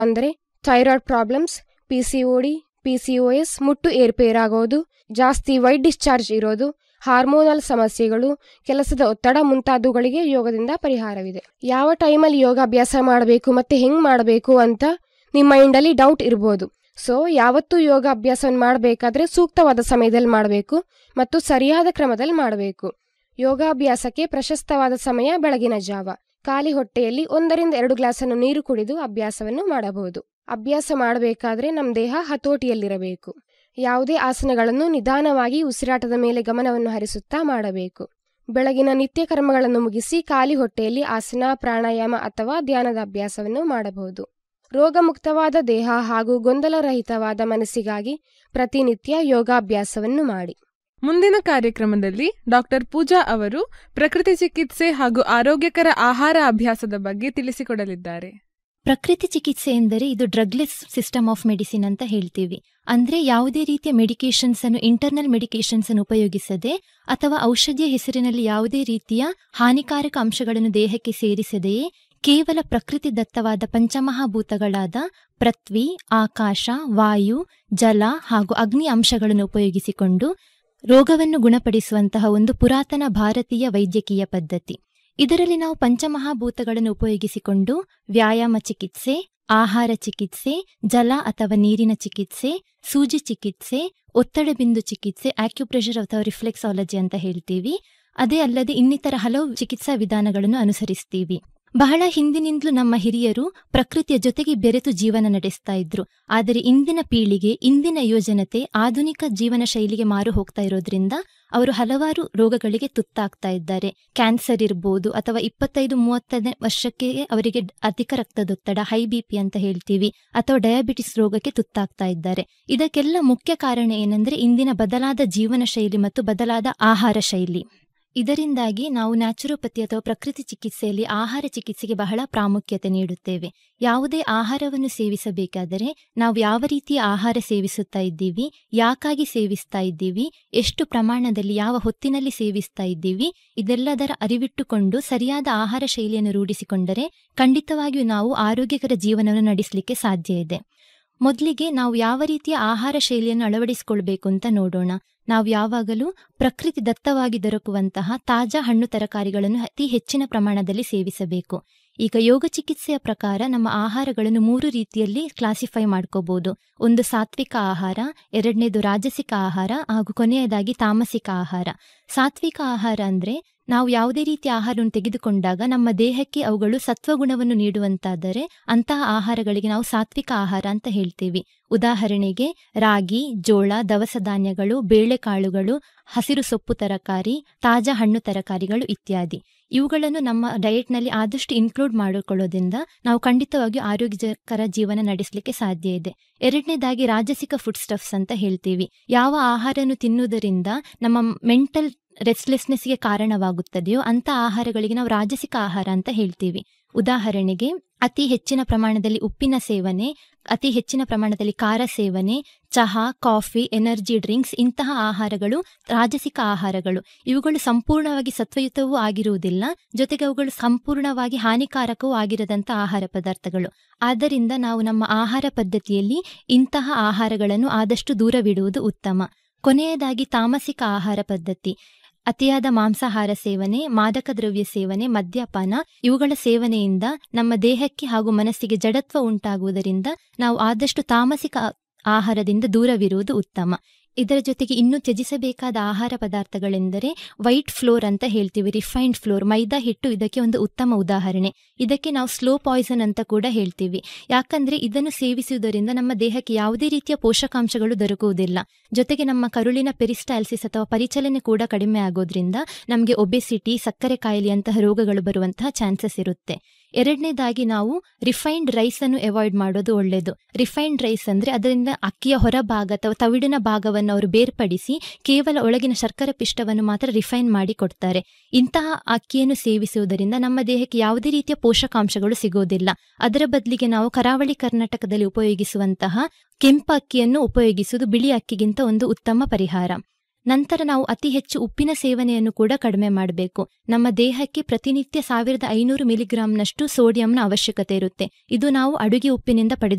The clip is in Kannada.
ಅಂದರೆ thyroid problems P C D P C O S ಮುಟ್ಟು ಏರ್ಪೇರಾಗೋದು ಜಾಸ್ತಿ ವೈಟ್ ಡಿಸ್ಚಾರ್ಜ್ ಇರೋದು ಹಾರ್ಮೋನಲ್ ಸಮಸ್ಯೆಗಳು ಕೆಲಸದ ಒತ್ತಡ ಮುಂತಾದವುಗಳಿಗೆ ಯೋಗದಿಂದ ಪರಿಹಾರವಿದೆ ಯಾವ ಟೈಮಲ್ಲಿ ಯೋಗಾಭ್ಯಾಸ ಮಾಡಬೇಕು ಮತ್ತೆ ಹೆಂಗ್ ಮಾಡಬೇಕು ಅಂತ ನಿಮ್ಮ ಮೈಂಡಲ್ಲಿ ಡೌಟ್ ಇರ್ಬೋದು ಸೊ ಯಾವತ್ತೂ ಯೋಗ ಅಭ್ಯಾಸವನ್ನು ಮಾಡಬೇಕಾದ್ರೆ ಸೂಕ್ತವಾದ ಸಮಯದಲ್ಲಿ ಮಾಡಬೇಕು ಮತ್ತು ಸರಿಯಾದ ಕ್ರಮದಲ್ಲಿ ಮಾಡಬೇಕು ಯೋಗಾಭ್ಯಾಸಕ್ಕೆ ಪ್ರಶಸ್ತವಾದ ಸಮಯ ಬೆಳಗಿನ ಜಾವ ಖಾಲಿ ಹೊಟ್ಟೆಯಲ್ಲಿ ಒಂದರಿಂದ ಎರಡು ಗ್ಲಾಸನ್ನು ನೀರು ಕುಡಿದು ಅಭ್ಯಾಸವನ್ನು ಮಾಡಬಹುದು ಅಭ್ಯಾಸ ಮಾಡಬೇಕಾದ್ರೆ ನಮ್ಮ ದೇಹ ಹತೋಟಿಯಲ್ಲಿರಬೇಕು ಯಾವುದೇ ಆಸನಗಳನ್ನು ನಿಧಾನವಾಗಿ ಉಸಿರಾಟದ ಮೇಲೆ ಗಮನವನ್ನು ಹರಿಸುತ್ತಾ ಮಾಡಬೇಕು ಬೆಳಗಿನ ನಿತ್ಯ ಕರ್ಮಗಳನ್ನು ಮುಗಿಸಿ ಖಾಲಿ ಹೊಟ್ಟೆಯಲ್ಲಿ ಆಸನ ಪ್ರಾಣಾಯಾಮ ಅಥವಾ ಧ್ಯಾನದ ಅಭ್ಯಾಸವನ್ನು ಮಾಡಬಹುದು ರೋಗಮುಕ್ತವಾದ ದೇಹ ಹಾಗೂ ಗೊಂದಲರಹಿತವಾದ ಮನಸ್ಸಿಗಾಗಿ ಪ್ರತಿನಿತ್ಯ ಯೋಗಾಭ್ಯಾಸವನ್ನು ಮಾಡಿ ಮುಂದಿನ ಕಾರ್ಯಕ್ರಮದಲ್ಲಿ ಡಾಕ್ಟರ್ ಪೂಜಾ ಅವರು ಪ್ರಕೃತಿ ಚಿಕಿತ್ಸೆ ಹಾಗೂ ಆರೋಗ್ಯಕರ ಆಹಾರ ಅಭ್ಯಾಸದ ಬಗ್ಗೆ ತಿಳಿಸಿಕೊಡಲಿದ್ದಾರೆ ಪ್ರಕೃತಿ ಚಿಕಿತ್ಸೆ ಎಂದರೆ ಇದು ಡ್ರಗ್ಲೆಸ್ ಸಿಸ್ಟಮ್ ಆಫ್ ಮೆಡಿಸಿನ್ ಅಂತ ಹೇಳ್ತೀವಿ ಅಂದ್ರೆ ಯಾವುದೇ ರೀತಿಯ ಮೆಡಿಕೇಶನ್ಸ್ ಅನ್ನು ಇಂಟರ್ನಲ್ ಮೆಡಿಕೇಶನ್ಸ್ ಅನ್ನು ಉಪಯೋಗಿಸದೆ ಅಥವಾ ಔಷಧಿಯ ಹೆಸರಿನಲ್ಲಿ ಯಾವುದೇ ರೀತಿಯ ಹಾನಿಕಾರಕ ಅಂಶಗಳನ್ನು ದೇಹಕ್ಕೆ ಸೇರಿಸದೆಯೇ ಕೇವಲ ಪ್ರಕೃತಿ ದತ್ತವಾದ ಪಂಚಮಹಾಭೂತಗಳಾದ ಪೃಥ್ವಿ ಆಕಾಶ ವಾಯು ಜಲ ಹಾಗೂ ಅಗ್ನಿ ಅಂಶಗಳನ್ನು ಉಪಯೋಗಿಸಿಕೊಂಡು ರೋಗವನ್ನು ಗುಣಪಡಿಸುವಂತಹ ಒಂದು ಪುರಾತನ ಭಾರತೀಯ ವೈದ್ಯಕೀಯ ಪದ್ಧತಿ ಇದರಲ್ಲಿ ನಾವು ಪಂಚಮಹಾಭೂತಗಳನ್ನು ಉಪಯೋಗಿಸಿಕೊಂಡು ವ್ಯಾಯಾಮ ಚಿಕಿತ್ಸೆ ಆಹಾರ ಚಿಕಿತ್ಸೆ ಜಲ ಅಥವಾ ನೀರಿನ ಚಿಕಿತ್ಸೆ ಸೂಜಿ ಚಿಕಿತ್ಸೆ ಒತ್ತಡ ಬಿಂದು ಚಿಕಿತ್ಸೆ ಆಕ್ಯುಪ್ರೆಷರ್ ಅಥವಾ ರಿಫ್ಲೆಕ್ಸಾಲಜಿ ಅಂತ ಹೇಳ್ತೀವಿ ಅದೇ ಅಲ್ಲದೆ ಇನ್ನಿತರ ಹಲವು ಚಿಕಿತ್ಸಾ ವಿಧಾನಗಳನ್ನು ಅನುಸರಿಸ್ತೀವಿ ಬಹಳ ಹಿಂದಿನಿಂದಲೂ ನಮ್ಮ ಹಿರಿಯರು ಪ್ರಕೃತಿಯ ಜೊತೆಗೆ ಬೆರೆತು ಜೀವನ ನಡೆಸ್ತಾ ಇದ್ರು ಆದರೆ ಇಂದಿನ ಪೀಳಿಗೆ ಇಂದಿನ ಯೋಜನತೆ ಆಧುನಿಕ ಜೀವನ ಶೈಲಿಗೆ ಮಾರು ಹೋಗ್ತಾ ಇರೋದ್ರಿಂದ ಅವರು ಹಲವಾರು ರೋಗಗಳಿಗೆ ತುತ್ತಾಗ್ತಾ ಇದ್ದಾರೆ ಕ್ಯಾನ್ಸರ್ ಇರ್ಬೋದು ಅಥವಾ ಇಪ್ಪತ್ತೈದು ಮೂವತ್ತನೇ ವರ್ಷಕ್ಕೆ ಅವರಿಗೆ ಅಧಿಕ ರಕ್ತದೊತ್ತಡ ಹೈ ಬಿಪಿ ಅಂತ ಹೇಳ್ತೀವಿ ಅಥವಾ ಡಯಾಬಿಟಿಸ್ ರೋಗಕ್ಕೆ ತುತ್ತಾಗ್ತಾ ಇದ್ದಾರೆ ಇದಕ್ಕೆಲ್ಲ ಮುಖ್ಯ ಕಾರಣ ಏನಂದ್ರೆ ಇಂದಿನ ಬದಲಾದ ಜೀವನ ಶೈಲಿ ಮತ್ತು ಬದಲಾದ ಆಹಾರ ಶೈಲಿ ಇದರಿಂದಾಗಿ ನಾವು ನ್ಯಾಚುರೋಪತಿ ಅಥವಾ ಪ್ರಕೃತಿ ಚಿಕಿತ್ಸೆಯಲ್ಲಿ ಆಹಾರ ಚಿಕಿತ್ಸೆಗೆ ಬಹಳ ಪ್ರಾಮುಖ್ಯತೆ ನೀಡುತ್ತೇವೆ ಯಾವುದೇ ಆಹಾರವನ್ನು ಸೇವಿಸಬೇಕಾದರೆ ನಾವು ಯಾವ ರೀತಿಯ ಆಹಾರ ಸೇವಿಸುತ್ತಾ ಇದ್ದೀವಿ ಯಾಕಾಗಿ ಸೇವಿಸ್ತಾ ಇದ್ದೀವಿ ಎಷ್ಟು ಪ್ರಮಾಣದಲ್ಲಿ ಯಾವ ಹೊತ್ತಿನಲ್ಲಿ ಸೇವಿಸ್ತಾ ಇದ್ದೀವಿ ಇದೆಲ್ಲದರ ಅರಿವಿಟ್ಟುಕೊಂಡು ಸರಿಯಾದ ಆಹಾರ ಶೈಲಿಯನ್ನು ರೂಢಿಸಿಕೊಂಡರೆ ಖಂಡಿತವಾಗಿಯೂ ನಾವು ಆರೋಗ್ಯಕರ ಜೀವನವನ್ನು ನಡೆಸಲಿಕ್ಕೆ ಸಾಧ್ಯ ಇದೆ ಮೊದಲಿಗೆ ನಾವು ಯಾವ ರೀತಿಯ ಆಹಾರ ಶೈಲಿಯನ್ನು ಅಳವಡಿಸಿಕೊಳ್ಬೇಕು ಅಂತ ನೋಡೋಣ ನಾವು ಯಾವಾಗಲೂ ಪ್ರಕೃತಿ ದತ್ತವಾಗಿ ದೊರಕುವಂತಹ ತಾಜಾ ಹಣ್ಣು ತರಕಾರಿಗಳನ್ನು ಅತಿ ಹೆಚ್ಚಿನ ಪ್ರಮಾಣದಲ್ಲಿ ಸೇವಿಸಬೇಕು ಈಗ ಯೋಗ ಚಿಕಿತ್ಸೆಯ ಪ್ರಕಾರ ನಮ್ಮ ಆಹಾರಗಳನ್ನು ಮೂರು ರೀತಿಯಲ್ಲಿ ಕ್ಲಾಸಿಫೈ ಮಾಡ್ಕೋಬಹುದು ಒಂದು ಸಾತ್ವಿಕ ಆಹಾರ ಎರಡನೇದು ರಾಜಸಿಕ ಆಹಾರ ಹಾಗೂ ಕೊನೆಯದಾಗಿ ತಾಮಸಿಕ ಆಹಾರ ಸಾತ್ವಿಕ ಆಹಾರ ಅಂದ್ರೆ ನಾವು ಯಾವುದೇ ರೀತಿಯ ಆಹಾರವನ್ನು ತೆಗೆದುಕೊಂಡಾಗ ನಮ್ಮ ದೇಹಕ್ಕೆ ಅವುಗಳು ಸತ್ವಗುಣವನ್ನು ನೀಡುವಂತಾದರೆ ಅಂತಹ ಆಹಾರಗಳಿಗೆ ನಾವು ಸಾತ್ವಿಕ ಆಹಾರ ಅಂತ ಹೇಳ್ತೀವಿ ಉದಾಹರಣೆಗೆ ರಾಗಿ ಜೋಳ ದವಸ ಧಾನ್ಯಗಳು ಬೇಳೆಕಾಳುಗಳು ಹಸಿರು ಸೊಪ್ಪು ತರಕಾರಿ ತಾಜಾ ಹಣ್ಣು ತರಕಾರಿಗಳು ಇತ್ಯಾದಿ ಇವುಗಳನ್ನು ನಮ್ಮ ಡಯೆಟ್ನಲ್ಲಿ ಆದಷ್ಟು ಇನ್ಕ್ಲೂಡ್ ಮಾಡಿಕೊಳ್ಳೋದ್ರಿಂದ ನಾವು ಖಂಡಿತವಾಗಿಯೂ ಆರೋಗ್ಯಕರ ಜೀವನ ನಡೆಸಲಿಕ್ಕೆ ಸಾಧ್ಯ ಇದೆ ಎರಡನೇದಾಗಿ ರಾಜಸಿಕ ಫುಡ್ ಸ್ಟಫ್ಸ್ ಅಂತ ಹೇಳ್ತೀವಿ ಯಾವ ಆಹಾರವನ್ನು ತಿನ್ನುವುದರಿಂದ ನಮ್ಮ ಮೆಂಟಲ್ ರೆಸ್ಟ್ಲೆಸ್ನೆಸ್ಗೆ ಕಾರಣವಾಗುತ್ತದೆಯೋ ಅಂತ ಆಹಾರಗಳಿಗೆ ನಾವು ರಾಜಸಿಕ ಆಹಾರ ಅಂತ ಹೇಳ್ತೀವಿ ಉದಾಹರಣೆಗೆ ಅತಿ ಹೆಚ್ಚಿನ ಪ್ರಮಾಣದಲ್ಲಿ ಉಪ್ಪಿನ ಸೇವನೆ ಅತಿ ಹೆಚ್ಚಿನ ಪ್ರಮಾಣದಲ್ಲಿ ಖಾರ ಸೇವನೆ ಚಹಾ ಕಾಫಿ ಎನರ್ಜಿ ಡ್ರಿಂಕ್ಸ್ ಇಂತಹ ಆಹಾರಗಳು ರಾಜಸಿಕ ಆಹಾರಗಳು ಇವುಗಳು ಸಂಪೂರ್ಣವಾಗಿ ಸತ್ವಯುತವೂ ಆಗಿರುವುದಿಲ್ಲ ಜೊತೆಗೆ ಅವುಗಳು ಸಂಪೂರ್ಣವಾಗಿ ಹಾನಿಕಾರಕವೂ ಆಗಿರದಂತಹ ಆಹಾರ ಪದಾರ್ಥಗಳು ಆದ್ದರಿಂದ ನಾವು ನಮ್ಮ ಆಹಾರ ಪದ್ಧತಿಯಲ್ಲಿ ಇಂತಹ ಆಹಾರಗಳನ್ನು ಆದಷ್ಟು ದೂರವಿಡುವುದು ಉತ್ತಮ ಕೊನೆಯದಾಗಿ ತಾಮಸಿಕ ಆಹಾರ ಪದ್ಧತಿ ಅತಿಯಾದ ಮಾಂಸಾಹಾರ ಸೇವನೆ ಮಾದಕ ದ್ರವ್ಯ ಸೇವನೆ ಮದ್ಯಪಾನ ಇವುಗಳ ಸೇವನೆಯಿಂದ ನಮ್ಮ ದೇಹಕ್ಕೆ ಹಾಗೂ ಮನಸ್ಸಿಗೆ ಜಡತ್ವ ಉಂಟಾಗುವುದರಿಂದ ನಾವು ಆದಷ್ಟು ತಾಮಸಿಕ ಆಹಾರದಿಂದ ದೂರವಿರುವುದು ಉತ್ತಮ ಇದರ ಜೊತೆಗೆ ಇನ್ನೂ ತ್ಯಜಿಸಬೇಕಾದ ಆಹಾರ ಪದಾರ್ಥಗಳೆಂದರೆ ವೈಟ್ ಫ್ಲೋರ್ ಅಂತ ಹೇಳ್ತೀವಿ ರಿಫೈನ್ಡ್ ಫ್ಲೋರ್ ಮೈದಾ ಹಿಟ್ಟು ಇದಕ್ಕೆ ಒಂದು ಉತ್ತಮ ಉದಾಹರಣೆ ಇದಕ್ಕೆ ನಾವು ಸ್ಲೋ ಪಾಯ್ಸನ್ ಅಂತ ಕೂಡ ಹೇಳ್ತೀವಿ ಯಾಕಂದ್ರೆ ಇದನ್ನು ಸೇವಿಸುವುದರಿಂದ ನಮ್ಮ ದೇಹಕ್ಕೆ ಯಾವುದೇ ರೀತಿಯ ಪೋಷಕಾಂಶಗಳು ದೊರಕುವುದಿಲ್ಲ ಜೊತೆಗೆ ನಮ್ಮ ಕರುಳಿನ ಪೆರಿಸ್ಟಾಲ್ಸಿಸ್ ಅಥವಾ ಪರಿಚಲನೆ ಕೂಡ ಕಡಿಮೆ ಆಗೋದ್ರಿಂದ ನಮಗೆ ಒಬೆಸಿಟಿ ಸಕ್ಕರೆ ಕಾಯಿಲೆಯಂತಹ ರೋಗಗಳು ಬರುವಂತಹ ಚಾನ್ಸಸ್ ಇರುತ್ತೆ ಎರಡನೇದಾಗಿ ನಾವು ರಿಫೈನ್ಡ್ ರೈಸ್ ಅನ್ನು ಅವಾಯ್ಡ್ ಮಾಡೋದು ಒಳ್ಳೆಯದು ರಿಫೈನ್ಡ್ ರೈಸ್ ಅಂದ್ರೆ ಅದರಿಂದ ಅಕ್ಕಿಯ ಹೊರಭಾಗ ಅಥವಾ ತವಿಡಿನ ಭಾಗವನ್ನು ಅವರು ಬೇರ್ಪಡಿಸಿ ಕೇವಲ ಒಳಗಿನ ಶರ್ಕರ ಪಿಷ್ಟವನ್ನು ಮಾತ್ರ ರಿಫೈನ್ ಮಾಡಿ ಕೊಡ್ತಾರೆ ಇಂತಹ ಅಕ್ಕಿಯನ್ನು ಸೇವಿಸುವುದರಿಂದ ನಮ್ಮ ದೇಹಕ್ಕೆ ಯಾವುದೇ ರೀತಿಯ ಪೋಷಕಾಂಶಗಳು ಸಿಗೋದಿಲ್ಲ ಅದರ ಬದಲಿಗೆ ನಾವು ಕರಾವಳಿ ಕರ್ನಾಟಕದಲ್ಲಿ ಉಪಯೋಗಿಸುವಂತಹ ಕೆಂಪು ಅಕ್ಕಿಯನ್ನು ಉಪಯೋಗಿಸುವುದು ಬಿಳಿ ಅಕ್ಕಿಗಿಂತ ಒಂದು ಉತ್ತಮ ಪರಿಹಾರ ನಂತರ ನಾವು ಅತಿ ಹೆಚ್ಚು ಉಪ್ಪಿನ ಸೇವನೆಯನ್ನು ಕೂಡ ಕಡಿಮೆ ಮಾಡಬೇಕು ನಮ್ಮ ದೇಹಕ್ಕೆ ಪ್ರತಿನಿತ್ಯ ಸಾವಿರದ ಐನೂರು ಮಿಲಿಗ್ರಾಂನಷ್ಟು ಸೋಡಿಯಂನ ಅವಶ್ಯಕತೆ ಇರುತ್ತೆ ಇದು ನಾವು ಅಡುಗೆ ಉಪ್ಪಿನಿಂದ